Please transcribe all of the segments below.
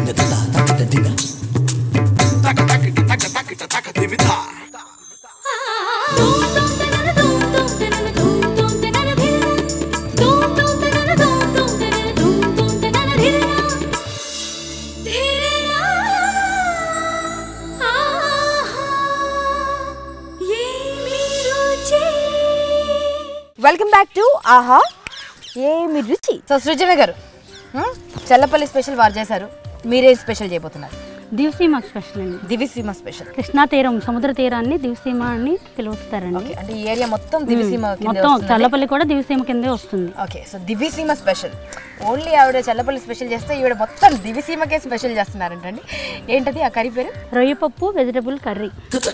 Welcome back to Aha Emi రుచి so సృజన గారు హ్మ్? చల్లపల్లి స్పెషల్ వారు చేశారు మీరే స్పెషల్ చేయబోతున్నారు దివసీమ స్పెషల్ అండి దివిసీమ స్పెషల్ కృష్ణా తీరం సముద్ర తీరాన్ని దివసీమ అని పిలుస్తారండి ఓకే అంటే ఈ ఏరియా మొత్తం దివిసీమ కింద మొత్తం చల్లపల్లి కూడా దివసీమ కిందే వస్తుంది okay so Diviseema special only ఆవిడ చల్లపల్లి స్పెషల్ చేస్తే ఈవిడ మొత్తం దివిసీమకే స్పెషల్ చేస్తున్నారంటండి ఏంటది ఆ కర్రీ పేరు రొయ్యపప్పు వెజిటబుల్ కర్రీ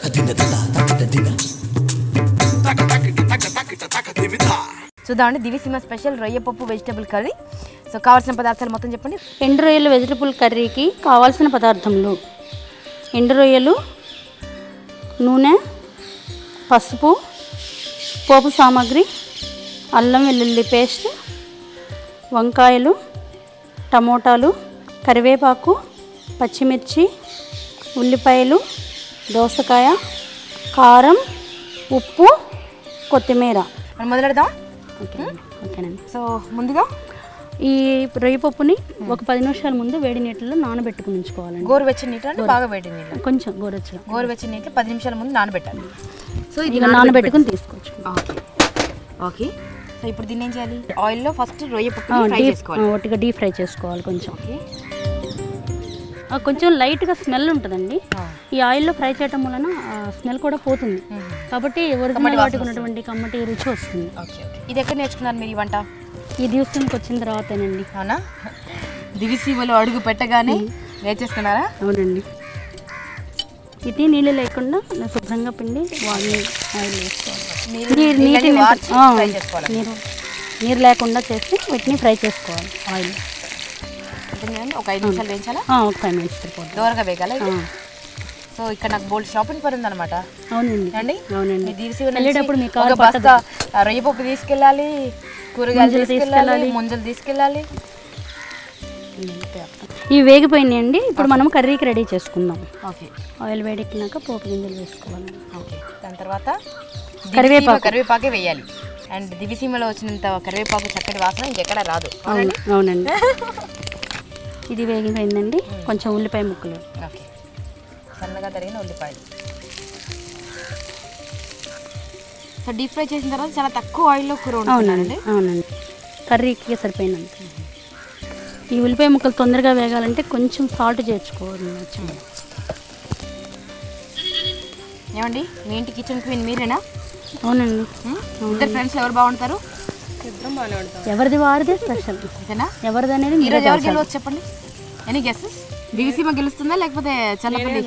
చూద్దామండి దివిసీమ స్పెషల్ రొయ్యపప్పు వెజిటబుల్ కర్రీ సో కావాల్సిన పదార్థాలు మొత్తం చెప్పండి ఎండు రొయ్యలు వెజిటబుల్ కర్రీకి కావాల్సిన పదార్థములు ఎండు రొయ్యలు నూనె పసుపు పోపు సామాగ్రి అల్లం వెల్లుల్లి పేస్ట్ వంకాయలు టమోటాలు కరివేపాకు పచ్చిమిర్చి ఉల్లిపాయలు దోసకాయ కారం ఉప్పు కొత్తిమీర మనం మొదలెడదాం ఓకే ఓకేనండి సో ముందుగా ఈ రొయ్య పప్పుని ఒక పది నిమిషాల ముందు వేడి నీటిలో నానబెట్టుకుని ఉంచుకోవాలండి గోరువెచ్చని నీళ్ళు అంటే బాగా వేడి నీళ్ళు కొంచెం గోరొచ్చుగా గోరువెచ్చని నీళ్ళు పది నిమిషాల ముందు నానబెట్టాలి సో ఇది ఇక నానబెట్టుకుని తీసుకోవచ్చు ఓకే ఓకే సో ఇప్పుడు దీన్ని ఏం చేయాలి ఆయిల్లో ఫస్ట్ రొయ్య పప్పుని ఫ్రై డీప్ చేసుకోవాలి ఒట్టిగా డీప్ ఫ్రై చేసుకోవాలి కొంచెం ఓకే ఆ, కొంచెం లైట్గా స్మెల్ ఉంటుందండి ఆ. ఈ ఆయిల్లో ఫ్రై చేయటం వలన స్మెల్ కూడా పోతుంది కాబట్టి ఒరిజినల్ వాటికి ఉన్నటువంటి కమ్మటి రుచి వస్తుంది ఓకే ఓకే ఇది ఎక్కడ నేర్చుకున్నారు మీరు ఈ వంట ఈ దివసంకి వచ్చిన తర్వాతేనండి అవునా దివిసీమలో అడుగు పెట్టగానే నేర్చేసుకున్నారా అవునండి ఇది నీళ్ళు లేకుండా శుభ్రంగా పిండి వాడిని ఆయిల్ వేసుకోవాలి నీళ్ళు- నీరు నీళ్ళని నీటిని వార్చి ఆ, ఫ్రై చేసుకోవాలి నీరు నీరు లేకుండా చేసి వీటిని ఫ్రై చేసుకోవాలి ఆయిల్ ఉంటుంది కదండి, ఒక ఐదు నిమిషాలు వేయించాలా ఆ, ఒక ఫైవ్ మినిట్స్ సరిపోతుంది దూరగా వేగాల ఆ, సో ఇక్కడ నాకు బోల్డ్ షాపింగ్ పని ఉందన్నమాట అవునండి అండి అవునండి మీ దివిసీమ నుంచి వెళ్ళేటప్పుడు మీ ఒక కారు బస్తా ఆ, రొయ్య పప్పు తీసుకెళ్ళాలి కూరగాయలు ముంజలు తీసుకెళ్ళాలి తీసుకెళ్ళాలి. ముంజలు తీసుకెళ్ళాలి ఇవి వేగిపోయినాయండి ఇప్పుడు మనం కర్రీకి రెడీ చేసుకుందాం ఓకే ఆయిల్ వేడెక్కినాక పోపు గింజలు వేసుకోవాలి ఓకే దాని తర్వాత కరివేపాకు. దివిసీమ కరివేపాకే వేయాలి అండ్ దివిసీమలో వచ్చినంత కరివేపాకు చక్కటి వాసన ఇంకెక్కడ రాదు అవును అవునండి ఇది వేగిపోయిందండి కొంచెం ఉల్లిపాయ ముక్కలు ఓకే సన్నగా తరిగిన ఉల్లిపాయలు సో డీప్ ఫ్రై చేసిన తర్వాత చాలా తక్కువ ఆయిల్లో కూర అవునండి వండుతున్నానండి అవునండి కర్రీకి సరిపోయినంత ఈ ఉల్లిపాయ ముక్కలు తొందరగా వేగాలంటే కొంచెం సాల్ట్ చేర్చుకోవాలి ఏమండి మీ ఇంటి కిచెన్ క్వీన్ మీరేనా అవునండి హ్మ్? ఇద్దరు ఫ్రెండ్స్ ఎవరు బాగుంటారు ఎవరిది వారిదే స్పెషల్ అంతేనా ఎవరిది అనేది ఈ మీరే రోజు ఎవరు చెప్పాలి. గెలవచ్చు చెప్పండి ఎనీ గెస్సెస్ దివిసీమ గెలుస్తుందా లేకపోతే చల్లపల్లి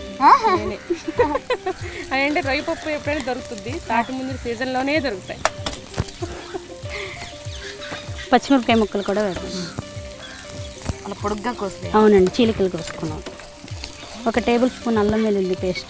అంటే రొయ్య పప్పు ఎప్పుడైనా దొరుకుతుంది తాటి ముందు సీజన్లోనే దొరుకుతాయి పచ్చిమిరపకాయ ముక్కలు కూడా వేద్దాం అలా పొడుగ్గా కోస్తే అవునండి చీలికలు కోసుకున్నాం ఒక టేబుల్ స్పూన్ అల్లం వెల్లుల్లి పేస్ట్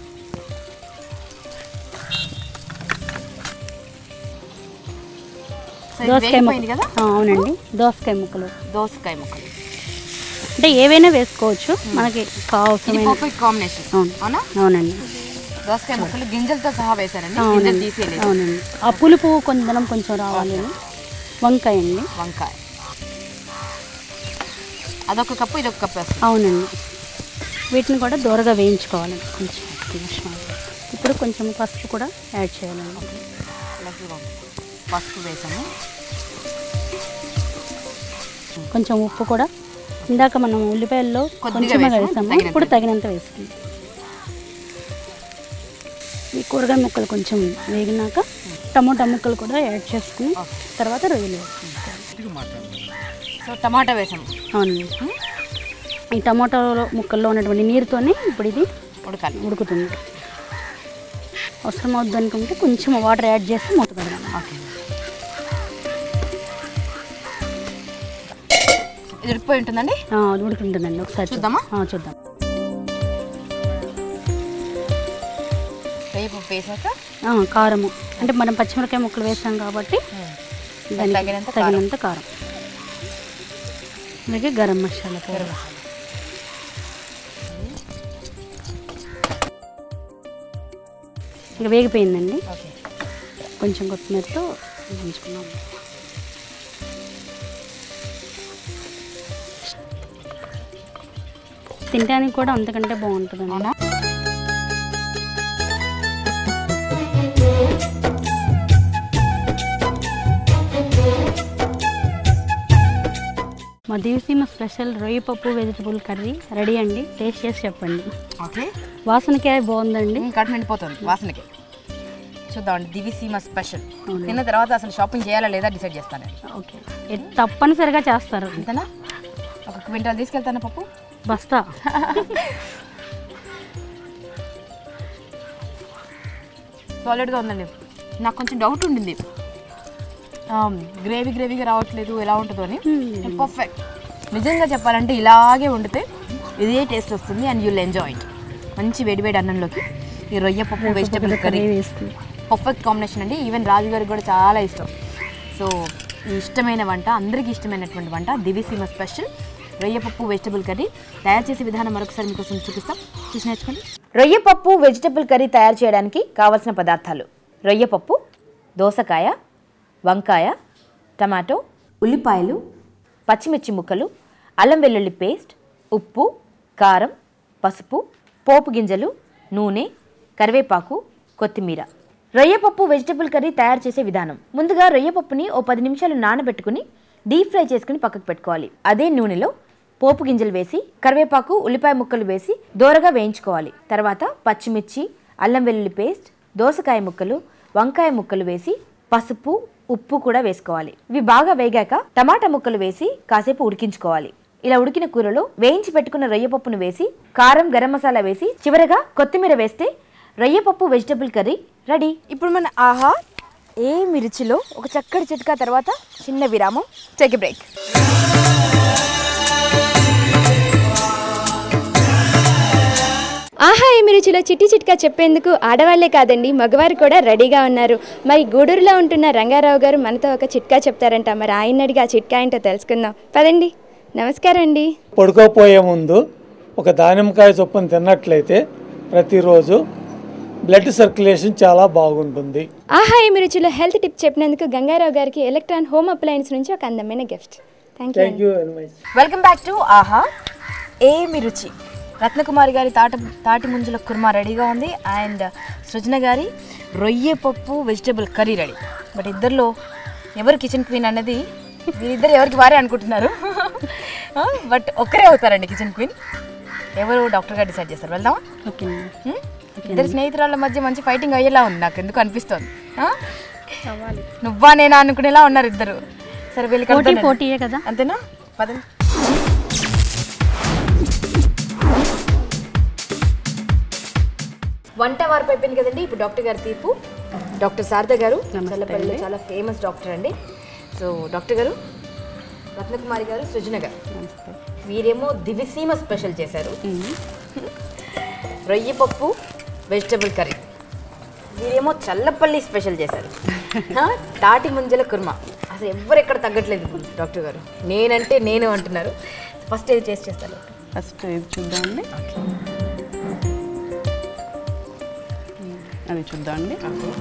సో ఇది దోసకాయ వేగిపోయింది ముక్కలు కదా ఆ, అవునండి దోసకాయ ముక్కలు దోసకాయ ముక్కలు అంటే ఏవైనా వేసుకోవచ్చు మనకి ఇది కావాల్సిన పర్ఫెక్ట్ కాంబినేషన్ అవును అవునా అవునండి దోసకాయ ముక్కలు గింజలతో సహా వేశారండి అవునండి గింజలు తీసేయలేదు అవునండి ఆ పులుపు కొంచెం కొంచెం రావాలి అని వంకాయ అండి వంకాయ అదొక కప్పు ఇదొక కప్పు వేస్తాం అవునండి వీటిని కూడా దూరగా వేయించుకోవాలి కొంచెం ఒక్క నిమిషం ఆగు. ఇప్పుడు కొంచెం పసుపు కూడా యాడ్ చేయాలండి లడ్డూగా ఉంది. పసుపు వేసాము కొంచెం ఉప్పు కూడా ఇందాక మనం ఉల్లిపాయల్లో కొద్దిగా కొంచెం వేసాము, వేసాము తగినంత. ఇప్పుడు తగినంత వేసుకుందాం ఈ కూరగాయ ముక్కలు కొంచెం వేగినాక టమోటా ముక్కలు కూడా యాడ్ చేసుకుని తర్వాత రొయ్యలు వేసుకోవాలి. సో టమాటా వేసాము అవునండి ఈ టమోటా ముక్కల్లో ఉన్నటువంటి నీరుతోనే ఇప్పుడు ఇది ఉడకాలి ఉడుకుతుంది అవసరం అవుద్ది అనుకుంటే కొంచెం వాటర్ యాడ్ చేసి మూత పెడదాం ఓకే ఇది ఉడికిపోయి ఉంటుందండి ఆ, అది ఉడుకుంటుందండి ఒకసారి చూద్దాం. చూద్దామా? ఆ, చూద్దాం వేపు వేసాక ఆ, కారము అంటే మనం పచ్చిమిరకాయ ముక్కలు వేసాం కాబట్టి దానికి తగినంత తగినంత కారం అలాగే గరం మసాలా పౌడర్ ఇక వేగిపోయిందండి ఓకే కొంచెం కొత్తిమీరతో ఉంచుకున్నాం తినడానికి కూడా అంతకంటే బాగుంటుందండి అవునా మా దివిసీమ స్పెషల్ రొయ్య పప్పు వెజిటబుల్ కర్రీ రెడీ అండి టేస్ట్ చేసి చెప్పండి ఓకే వాసనకే బాగుందండి కడుపు నిండిపోతుంది వాసనకి చూద్దామండి దివిసీమ స్పెషల్ అవును. తిన్న తర్వాత అసలు షాపింగ్ చేయాలా లేదా డిసైడ్ చేస్తాను నేను. ఓకే ఇది తప్పనిసరిగా చేస్తారు అంతేనా ఒక క్వింటాల్ తీసుకెళ్తాను పప్పు బస్తా సాలిడ్గా ఉందండి నాకు కొంచెం డౌట్ ఉండింది గ్రేవీ గ్రేవీగా రావట్లేదు ఎలా ఉంటుందో అని పర్ఫెక్ట్ నిజంగా చెప్పాలంటే ఇలాగే వండితే ఇదే టేస్ట్ వస్తుంది అండ్ యూల్ ఎంజాయ్ ఇట్ మంచి వేడివేడి అన్నంలోకి ఈ రొయ్య పప్పు వెజిటబుల్ కర్రీ వేస్తుంది పర్ఫెక్ట్ కాంబినేషన్ అండి ఈవెన్ రాజు గారికి కూడా చాలా ఇష్టం సో ఈ ఇష్టమైన వంట అందరికీ ఇష్టమైనటువంటి వంట దివిసీమ స్పెషల్ రొయ్యపప్పు వెజిటబుల్ కర్రీ తయారు చేసే విధానం మరొకసారి మీకోసం చూపిస్తాం చూసి నేర్చుకోండి రొయ్యపప్పు వెజిటబుల్ కర్రీ తయారు చేయడానికి కావలసిన పదార్థాలు రొయ్యపప్పు దోసకాయ వంకాయ టమాటో ఉల్లిపాయలు పచ్చిమిర్చి ముక్కలు అల్లం వెల్లుల్లి పేస్ట్ ఉప్పు కారం పసుపు పోపు గింజలు నూనె కరివేపాకు కొత్తిమీర రొయ్యపప్పు వెజిటబుల్ కర్రీ తయారు చేసే విధానం ముందుగా రొయ్యపప్పుని ఓ పది నిమిషాలు నానబెట్టుకుని డీప్ ఫ్రై చేసుకుని పక్కకు పెట్టుకోవాలి అదే నూనెలో పోపు గింజలు వేసి కరివేపాకు ఉల్లిపాయ ముక్కలు వేసి దోరగా వేయించుకోవాలి తర్వాత పచ్చిమిర్చి అల్లం వెల్లుల్లి పేస్ట్ దోసకాయ ముక్కలు వంకాయ ముక్కలు వేసి పసుపు ఉప్పు కూడా వేసుకోవాలి ఇవి బాగా వేగాక టమాటా ముక్కలు వేసి కాసేపు ఉడికించుకోవాలి ఇలా ఉడికిన కూరలో వేయించి పెట్టుకున్న రొయ్యపప్పును వేసి కారం గరం మసాలా వేసి చివరగా కొత్తిమీర వేస్తే రొయ్యపప్పు వెజిటబుల్ కర్రీ రెడీ ఇప్పుడు మన ఆహా ఏ మిర్చిలో ఒక చక్కటి చిట్కా తర్వాత చిన్న విరామం చెక్ బ్రేక్ ఆహా ఏమి రుచిలో చిట్టి చిట్కా చెప్పేందుకు ఆడవాళ్లే కాదండి మగవారు కూడా రెడీగా ఉన్నారు మరి గూడూరులో ఉంటున్న రంగారావు గారు మనతో ఒక చిట్కా చెప్తారంట మరి ఆయన అడిగి ఆ చిట్కా ఏంటో తెలుసుకుందాం పదండి నమస్కారం అండి పడుకోపోయే ముందు ఒక దానిమ్మకాయ చొప్పున తిన్నట్లయితే ప్రతిరోజు బ్లడ్ సర్క్యులేషన్ చాలా బాగుంటుంది ఆహా ఏమి రుచిలో హెల్త్ టిప్ చెప్పినందుకు గంగారావు గారికి ఎలక్ట్రాన్ హోమ్ అప్లయన్స్ నుంచి ఒక అందమైన gift thank you thank you very much welcome back to Aha Emi రుచి రత్నకుమారి గారి తాట తాటి ముంజుల కుర్మా రెడీగా ఉంది అండ్ సృజన గారి రొయ్య పప్పు వెజిటబుల్ కర్రీ రెడీ బట్ ఇద్దరిలో ఎవరు కిచెన్ క్వీన్ అనేది వీరిద్దరు ఎవరికి వారే అనుకుంటున్నారు బట్ ఒక్కరే అవుతారండి కిచెన్ క్వీన్ ఎవరు డాక్టర్ గారు డిసైడ్ చేస్తారు వెళ్దామా ఓకే హ్మ్? ఇద్దరు స్నేహితురాళ్ళ మధ్య మంచి ఫైటింగ్ అయ్యేలా ఉంది నాకు ఎందుకు అనిపిస్తోంది ఆ? నువ్వా నేనా అనుకునేలా ఉన్నారు ఇద్దరు సరే వెళ్ళి పోటీ కలుద్దాం. పోటీయే కదా అంతేనా పదండి వంట వార్పు అయిపోయింది కదండి ఇప్పుడు డాక్టర్ గారి తీర్పు డాక్టర్ శారద గారు చల్లపల్లిలో చాలా ఫేమస్ డాక్టర్ అండి సో డాక్టర్ గారు రత్నకుమారి గారు సృజన గారు వీరేమో దివిసీమ స్పెషల్ చేశారు రొయ్యి పప్పు వెజిటబుల్ కర్రీ వీరేమో చల్లపల్లి స్పెషల్ చేశారు ఆ, తాటి ముంజల కుర్మా అసలు ఎవ్వరు ఎక్కడ తగ్గట్లేదు ఇప్పుడు డాక్టర్ గారు నేనంటే నేను అంటున్నారు ఫస్ట్ ఏది టేస్ట్ చేస్తారు ఫస్ట్ ఇది చూద్దామండి అది చూద్దామండి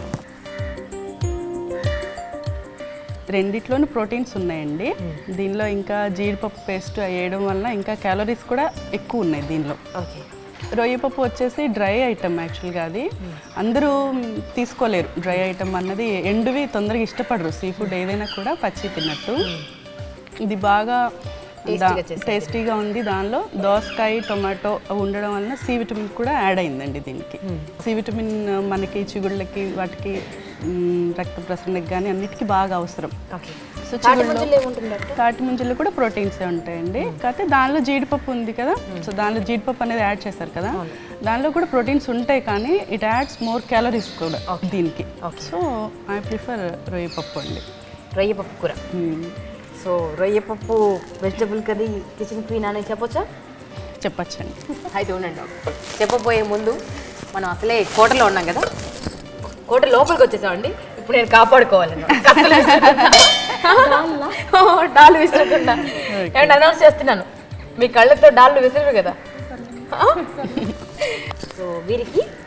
రెండిట్లోనూ ప్రోటీన్స్ ఉన్నాయండి దీనిలో ఇంకా జీడిపప్పు పేస్ట్ వేయడం వల్ల ఇంకా క్యాలరీస్ కూడా ఎక్కువ ఉన్నాయి దీనిలో ఓకే రొయ్యపప్పు వచ్చేసి డ్రై ఐటమ్ యాక్చువల్గా అది అందరూ తీసుకోలేరు డ్రై ఐటమ్ అన్నది ఎండువి తొందరగా ఇష్టపడరు సీ ఫుడ్ ఏదైనా కూడా పచ్చి తిన్నట్టు ఇది బాగా Tastyగా చేశారు. టేస్టీగా ఉంది దానిలో దోసకాయ టొమాటో అవి ఉండడం వలన సి విటమిన్ కూడా యాడ్ అయిందండి దీనికి సి విటమిన్ మనకి చిగుళ్ళకి వాటికి మ్, రక్త ప్రసరణకి కానీ అన్నిటికీ బాగా అవసరం ఓకే సో తాటి చిగుళ్ళు ముంజలు ఏముంటుంది డాక్టర్ తాటి ముంజల్లో కూడా ప్రోటీన్స్ ఉంటాయండి కాకపోతే దానిలో జీడిపప్పు ఉంది కదా సో దానిలో జీడిపప్పు అనేది యాడ్ చేశారు కదా దానిలో కూడా ప్రోటీన్స్ ఉంటాయి కానీ ఇట్ యాడ్స్ మోర్ క్యాలరీస్ కూడా దీనికి సో ఐ ప్రిఫర్ రొయ్యపప్పు అండి రొయ్య పప్పు కూర సో రొయ్య పప్పు వెజిటబుల్ కర్రీ కిచెన్ క్వీన్ అని చెప్పొచ్చా చెప్పచ్చండి అయితే ఉండండి డాక్టర్ చెప్పబోయే ముందు మనం అసలే కోటలో ఉన్నాం కదా కోట లోపలికి వచ్చేసామండి ఇప్పుడు నేను కాపాడుకోవాలి కత్తులు విసురుతున్నా. ఓ, డాలు విసురుతున్నా ఏమంటే అనౌన్స్ చేస్తున్నాను మీ కళ్ళతో డాళ్ళు విసురు కదా సో వీరికి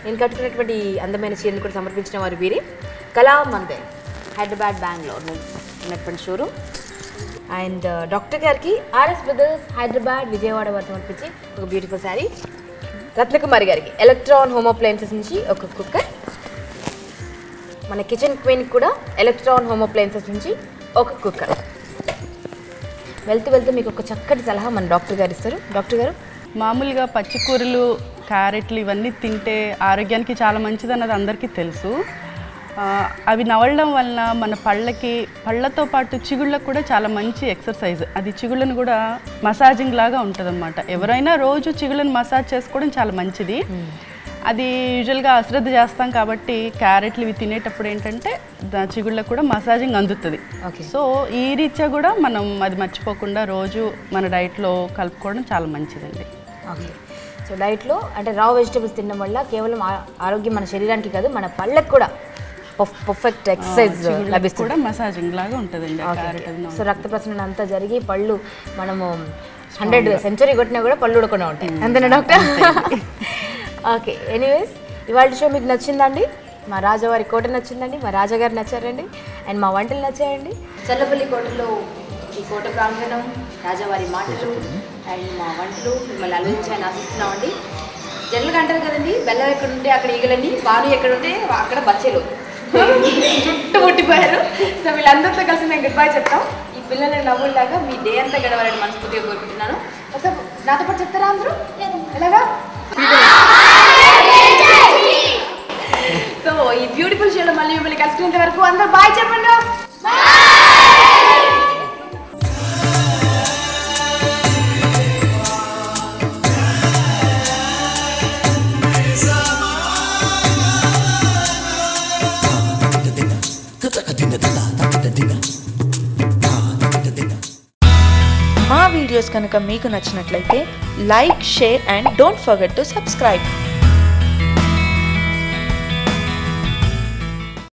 నేను కట్టుకున్నటువంటి ఈ అందమైన చీరను కూడా సమర్పించిన వారు వీరి కళా మందిర్ హైదరాబాద్ బెంగళూరు ఉన్నటువంటి షోరూమ్ అండ్ డాక్టర్ గారికి ఆర్ఎస్ బ్రదర్స్ హైదరాబాద్ విజయవాడ వారు సమర్పించి ఒక బ్యూటిఫుల్ శారీ రత్నకుమారి గారికి ఎలక్ట్రాన్ హోమ్ అప్లయన్సెస్ నుంచి ఒక కుక్కర్ మన కిచెన్ క్వీన్కి కూడా ఎలక్ట్రాన్ హోమ్ అప్లయన్సెస్ నుంచి ఒక కుక్కర్ వెళ్తూ వెళ్తూ మీకు ఒక చక్కటి సలహా మన డాక్టర్ గారు ఇస్తారు డాక్టర్ గారు మామూలుగా పచ్చికూరలు క్యారెట్లు ఇవన్నీ తింటే ఆరోగ్యానికి చాలా మంచిది అన్నది అందరికీ తెలుసు ఆ, అవి నవలడం వలన మన పళ్ళకి పళ్ళతో పాటు చిగుళ్ళకు కూడా చాలా మంచి ఎక్సర్సైజ్ అది చిగుళ్ళను కూడా మసాజింగ్ లాగా ఉంటుంది ఎవరైనా రోజు చిగుళ్ళను మసాజ్ చేసుకోవడం చాలా మంచిది అది యూజువల్గా అశ్రద్ధ చేస్తాం కాబట్టి క్యారెట్లు ఇవి తినేటప్పుడు ఏంటంటే దా చిగుళ్ళకు కూడా మసాజింగ్ అందుతుంది Okay. సో ఈ రీత్యా కూడా మనం అది మర్చిపోకుండా రోజు మన డైట్లో కలుపుకోవడం చాలా మంచిదండి ఓకే సో డైట్లో అంటే రా వెజిటబుల్స్ తినడం వల్ల కేవలం ఆ- ఆరోగ్యం మన శరీరానికి కాదు మన పళ్ళకి కూడా పర్ఫెక్ట్ ఎక్సర్సైజ్ చిగుళ్ళకు లభిస్తుంది కూడా మసాజింగ్ లాగా ఉంటుందండి ఆ క్యారెట్ అది సో రక్త ప్రసరణ అంతా జరిగి పళ్ళు మనము హండ్రెడ్ సెంచరీ కొట్టినా కూడా పళ్ళు ఉడకుండా ఉంటాయి అంతేనా డాక్టర్ ఓకే ఎనీవేస్ ఇవాళ షో మీకు నచ్చిందండి మా రాజావారి కోట నచ్చిందండి మా రాజాగారు నచ్చారండి అండ్ మా వంటలు నచ్చాయండి చల్లపల్లి కోటలో ఈ కోట ప్రాంగణం రాజావారి మాటలు అండ్ మా వంటలు మిమ్మల్ని అలరించాయని ఆశిస్తున్నామండి జనరల్గా అంటారు కదండి బెల్లం ఎక్కడ ఉంటే అక్కడ ఈగలండి బాను ఎక్కడ ఉంటే అక్కడ బచ్చెలు చుట్టూ పుట్టిపోయారు సో వీళ్ళందరితో కలిసి మేము గుడ్ బై చెప్తాం ఈ పిల్లల నవ్వులాగా మీ డే అంతా గడవాలని మనస్ఫూర్తిగా కోరుకుంటున్నాను ఒకసారి నాతో పాటు చెప్తారా అందరూ ఎలాగా సో ఈ బ్యూటిఫుల్ షోలో మళ్ళీ మిమ్మల్ని కలుసుకునేంత వరకు అందరూ బాయ్ చెప్పండి మా వీడియోస్ కనుక మీకు నచ్చినట్లయితే like share and don't forget to subscribe